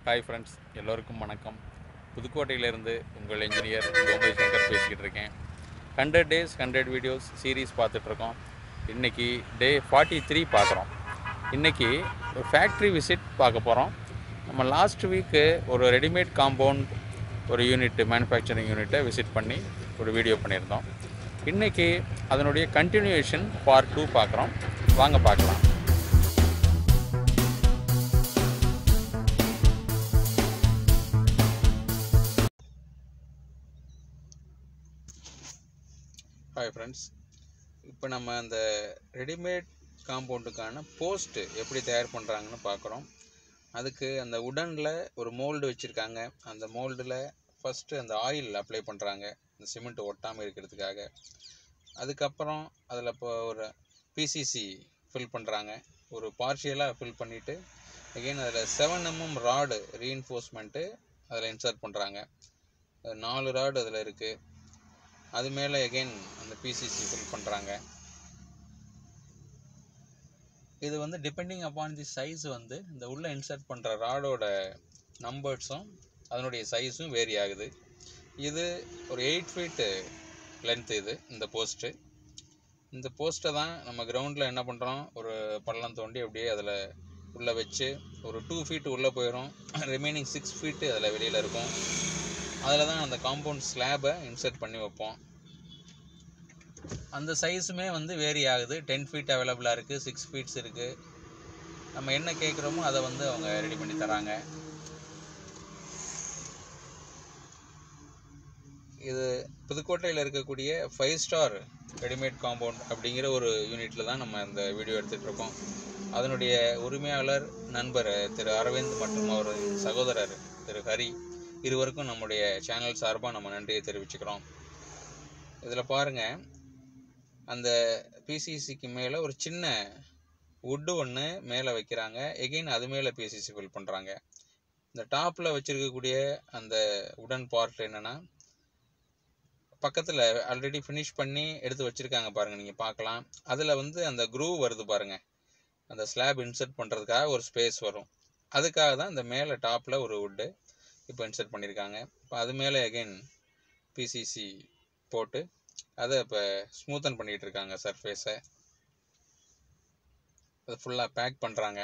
hi friends எல்லோருக்கும் வணக்கம் புதுக்கோட்டையிலேருந்து உங்கள் இன்ஜினியர் கோம்பை சங்கர் பேசிக்கிட்டு இருக்கேன் hundred days hundred videos series பார்த்துட்ருக்கோம் இன்றைக்கி டே ஃபார்ட்டி த்ரீ பார்க்குறோம் இன்றைக்கி ஒரு ஃபேக்ட்ரி விசிட் பார்க்க போகிறோம் நம்ம லாஸ்ட் வீக்கு ஒரு ரெடிமேட் காம்பவுண்ட் ஒரு யூனிட் மேனுஃபேக்சரிங் யூனிட்டை விசிட் பண்ணி ஒரு வீடியோ பண்ணியிருந்தோம் இன்றைக்கி அதனுடைய கண்டினியூஷன் பார்ட் டூ பார்க்குறோம் வாங்க பார்க்கலாம் ஹாய் ஃப்ரெண்ட்ஸ் இப்போ நம்ம அந்த ரெடிமேட் காம்பவுண்டுக்கான போஸ்ட்டு எப்படி தயார் பண்ணுறாங்கன்னு பார்க்குறோம் அதுக்கு அந்த உடனில் ஒரு மோல்டு வச்சுருக்காங்க அந்த மோல்டில் ஃபஸ்ட்டு அந்த ஆயில் அப்ளை பண்ணுறாங்க இந்த சிமெண்ட் ஒட்டாமல் இருக்கிறதுக்காக அதுக்கப்புறம் அதில் இப்போ ஒரு பிசிசி ஃபில் பண்ணுறாங்க ஒரு பார்ஷியலாக ஃபில் பண்ணிவிட்டு அகெயின் அதில் செவன் எம்எம் ராடு ரீஎன்ஃபோர்ஸ்மெண்ட்டு அதில் இன்சர்ட் பண்ணுறாங்க நாலு ராடு அதில் இருக்குது அது மேலே எகைன் அந்த பிசிசி ஃபில் பண்ணுறாங்க இது வந்து டிபெண்டிங் அப்பான் தி சைஸ் வந்து இந்த உள்ள இன்சர்ட் பண்ணுற ராடோட நம்பர்ஸும் அதனுடைய சைஸும் வேரி ஆகுது இது ஒரு எயிட் ஃபீட்டு லென்த் இது இந்த போஸ்ட்டு இந்த போஸ்ட்டை தான் நம்ம கிரவுண்டில் என்ன பண்ணுறோம் ஒரு பள்ளம் தோண்டி அப்படியே அதில் உள்ளே வச்சு ஒரு டூ ஃபீட் உள்ளே போயிடும் ரிமைனிங் சிக்ஸ் ஃபீட்டு அதில் வெளியில் இருக்கும் அதில் தான் அந்த காம்பவுண்ட் ஸ்லாபை இன்சர்ட் பண்ணி வைப்போம் அந்த சைஸுமே வந்து வேரி ஆகுது டென் ஃபீட் அவைலபிளாக இருக்குது சிக்ஸ் ஃபீட்ஸ் இருக்குது நம்ம என்ன கேட்குறோமோ அதை வந்து அவங்க ரெடி பண்ணி தராங்க இது புதுக்கோட்டையில் இருக்கக்கூடிய ஃபைவ் ஸ்டார் ரெடிமேட் காம்பவுண்ட் அப்படிங்கிற ஒரு யூனிட்டில் தான் நம்ம இந்த வீடியோ எடுத்துகிட்டு இருக்கோம் அதனுடைய உரிமையாளர் நண்பர் திரு அரவிந்த் மற்றும் அவரின் சகோதரர் திரு ஹரி இருவருக்கும் நம்முடைய சேனல் சார்பாக நம்ம நன்றியை தெரிவிச்சுக்கிறோம் இதில் பாருங்கள் அந்த பிசிசிக்கு மேலே ஒரு சின்ன வுட்டு ஒன்று மேலே வைக்கிறாங்க எகெயின் அது மேலே பிசிசி ஃபில் பண்ணுறாங்க இந்த டாப்பில் வச்சுருக்கக்கூடிய அந்த உடன் பார்ட் என்னென்னா பக்கத்தில் ஆல்ரெடி ஃபினிஷ் பண்ணி எடுத்து வச்சுருக்காங்க பாருங்கள் நீங்கள் பார்க்கலாம் அதில் வந்து அந்த க்ரூவ் வருது பாருங்கள் அந்த ஸ்லாப் இன்சர்ட் பண்ணுறதுக்காக ஒரு ஸ்பேஸ் வரும் அதுக்காக தான் இந்த மேலே டாப்பில் ஒரு வுட்டு இப்போ இன்சர்ட் பண்ணியிருக்காங்க இப்போ அது மேலே அகைன் பிசிசி போட்டு அதை இப்போ ஸ்மூத்தன் பண்ணிகிட்டு இருக்காங்க சர்ஃபேஸை அது ஃபுல்லாக பேக் பண்ணுறாங்க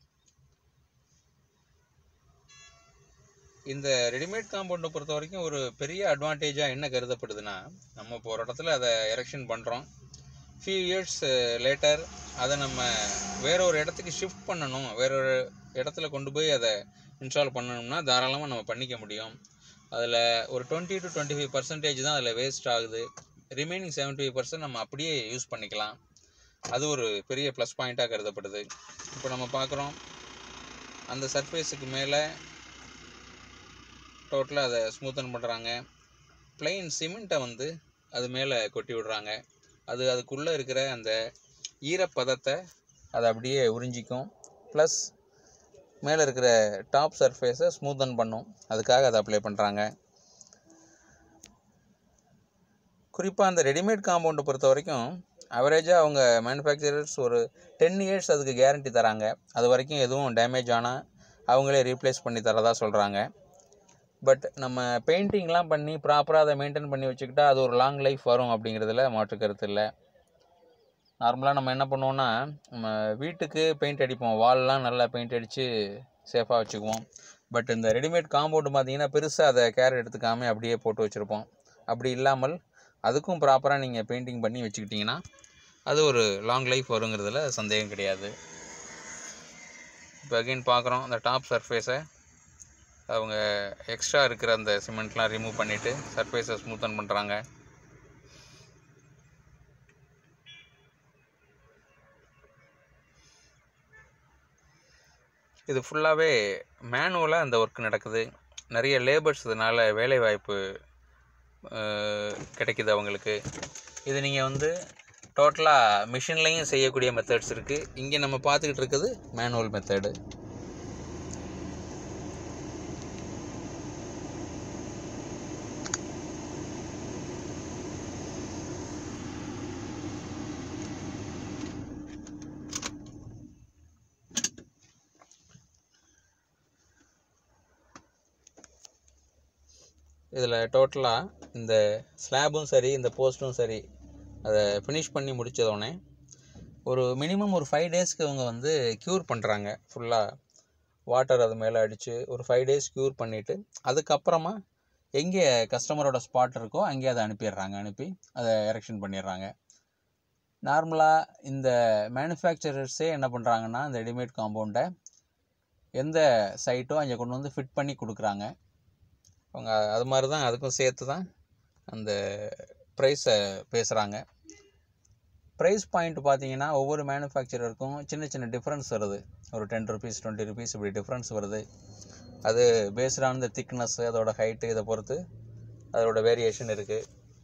இந்த ரெடிமேட் காம்பவுண்டை பொறுத்த வரைக்கும் ஒரு பெரிய அட்வான்டேஜாக என்ன கருதப்படுதுன்னா நம்ம இப்போ ஒரு இடத்துல அதை எரெக்ஷன் பண்ணுறோம் ஃபியூ இயர்ஸ் லேட்டர் அதை நம்ம வேற ஒரு இடத்துக்கு ஷிஃப்ட் பண்ணணும் வேற ஒரு இடத்துல கொண்டு போய் அதை இன்ஸ்டால் பண்ணணும்னா தாராளமாக நம்ம பண்ணிக்க முடியும் அதில் ஒரு twenty to twenty five percentage தான் அதில் வேஸ்ட் ஆகுது ரிமைனிங் செவன்ட்டி ஃபைவ் பர்சன்ட் நம்ம அப்படியே யூஸ் பண்ணிக்கலாம் அது ஒரு பெரிய ப்ளஸ் பாயிண்ட்டாக கருதப்படுது இப்போ நம்ம பார்க்குறோம் அந்த சர்ஃபேஸுக்கு மேலே டோட்டலாக அதை ஸ்மூத்தன் பண்ணுறாங்க பிளெயின் சிமெண்ட்டை வந்து அது மேலே கொட்டி விடுறாங்க அது அதுக்குள்ளே இருக்கிற அந்த ஈரப்பதத்தை அதை அப்படியே உறிஞ்சிக்கும் ப்ளஸ் மேலே இருக்கிற டாப் சர்ஃபேஸை ஸ்மூத்தன் பண்ணும் அதுக்காக அதை அப்ளை பண்ணுறாங்க குறிப்பாக அந்த ரெடிமேட் காம்பவுண்டை பொறுத்த வரைக்கும் அவரேஜாக அவங்க மேனுஃபேக்சரர்ஸ் ஒரு டென் இயர்ஸ் அதுக்கு கேரண்டி தராங்க அது வரைக்கும் எதுவும் டேமேஜ் ஆனால் அவங்களே ரீப்ளேஸ் பண்ணி தரதா சொல்கிறாங்க பட் நம்ம பெயிண்டிங்லாம் பண்ணி ப்ராப்பராக அதை மெயின்டைன் பண்ணி வச்சுக்கிட்டா அது ஒரு லாங் லைஃப் வரும் அப்படிங்கிறதுல மாற்று கருத்து இல்லை நார்மலாக நம்ம என்ன பண்ணுவோம்னா நம்ம வீட்டுக்கு பெயிண்ட் அடிப்போம் வால்லாம் நல்லா பெயிண்ட் அடித்து சேஃபாக வச்சுக்குவோம் பட் இந்த ரெடிமேட் காம்பவுண்டு பார்த்தீங்கன்னா பெருசாக அதை கேர் எடுத்துக்காமல் அப்படியே போட்டு வச்சுருப்போம் அப்படி இல்லாமல் அதுக்கும் ப்ராப்பராக நீங்கள் பெயிண்டிங் பண்ணி வச்சுக்கிட்டிங்கன்னா அது ஒரு லாங் லைஃப் வருங்கிறதுல சந்தேகம் கிடையாது இப்போ அகெயின் பார்க்குறோம் அந்த டாப் சர்ஃபேஸை அவங்க எக்ஸ்ட்ரா இருக்கிற அந்த சிமெண்ட்லாம் ரிமூவ் பண்ணிவிட்டு சர்ஃபேஸை ஸ்மூத்தன் பண்ணுறாங்க இது ஃபுல்லாகவே மேனுவலாக அந்த ஒர்க் நடக்குது நிறைய லேபர்ஸ் இதனால் வேலைவாய்ப்பு கிடைக்குது அவங்களுக்கு இது நீங்கள் வந்து டோட்டலாக மிஷின்லேயும் செய்யக்கூடிய மெத்தட்ஸ் இருக்குது இங்கே நம்ம பார்த்துக்கிட்டு இருக்குது மேனுவல் மெத்தடு இதில் டோட்டலாக இந்த ஸ்லாபும் சரி இந்த போஸ்ட்டும் சரி அதை ஃபினிஷ் பண்ணி முடித்ததோடனே ஒரு மினிமம் ஒரு ஃபைவ் டேஸ்க்கு இவங்க வந்து க்யூர் பண்ணுறாங்க ஃபுல்லாக வாட்டர் அது மேலே அடித்து ஒரு ஃபைவ் டேஸ் க்யூர் பண்ணிவிட்டு அதுக்கப்புறமா எங்கே கஸ்டமரோட ஸ்பாட் இருக்கோ அங்கே அதை அனுப்பிடுறாங்க அனுப்பி அதை எரெக்ஷன் பண்ணிடுறாங்க நார்மலாக இந்த மேனுஃபேக்சரர்ஸே என்ன பண்ணுறாங்கன்னா இந்த ரெடிமேட் காம்பவுண்டை எந்த சைட்டோ அங்கே கொண்டு வந்து ஃபிட் பண்ணி கொடுக்குறாங்க அவங்க அது மாதிரி தான் அதுக்கும் சேர்த்து தான் அந்த ப்ரைஸை பேசுகிறாங்க ப்ரைஸ் பாயிண்ட் பார்த்தீங்கன்னா ஒவ்வொரு மேனுஃபேக்சரருக்கும் சின்ன சின்ன டிஃப்ரென்ஸ் வருது ஒரு டென் ருபீஸ் டுவெண்ட்டி ருபீஸ் இப்படி டிஃப்ரென்ஸ் வருது அது பேஸ்ட் ஆன் த திக்னஸ் அதோட ஹைட்டு இதை பொறுத்து அதோட வேரியேஷன் இருக்குது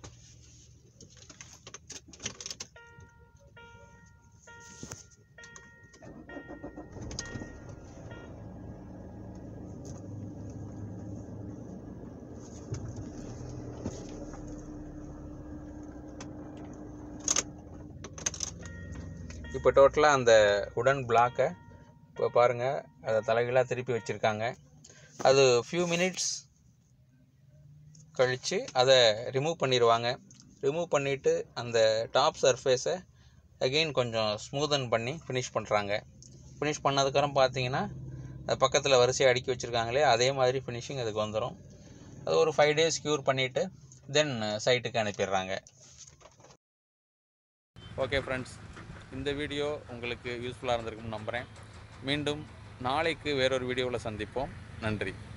இப்போ டோட்டலாக அந்த உடன் பிளாக்கை இப்போ பாருங்கள் அதை தலைகீழாக திருப்பி வச்சுருக்காங்க அது ஃபியூ மினிட்ஸ் கழித்து அதை ரிமூவ் பண்ணிடுவாங்க ரிமூவ் பண்ணிவிட்டு அந்த டாப் சர்ஃபேஸை அகெயின் கொஞ்சம் ஸ்மூதன் பண்ணி ஃபினிஷ் பண்ணுறாங்க ஃபினிஷ் பண்ணதுக்கப்புறம் பார்த்தீங்கன்னா அது பக்கத்தில் வரிசையாக அடுக்கி வச்சுருக்காங்களே அதே மாதிரி ஃபினிஷிங் அதுக்கு வந்துடும் அது ஒரு ஃபைவ் டேஸ் க்யூர் பண்ணிவிட்டு தென் சைட்டுக்கு அனுப்பிடுறாங்க ஓகே ஃப்ரெண்ட்ஸ் இந்த வீடியோ உங்களுக்கு யூஸ்ஃபுல்லாக இருந்திருக்கும்னு நம்புகிறேன் மீண்டும் நாளைக்கு வேறொரு வீடியோவில் சந்திப்போம் நன்றி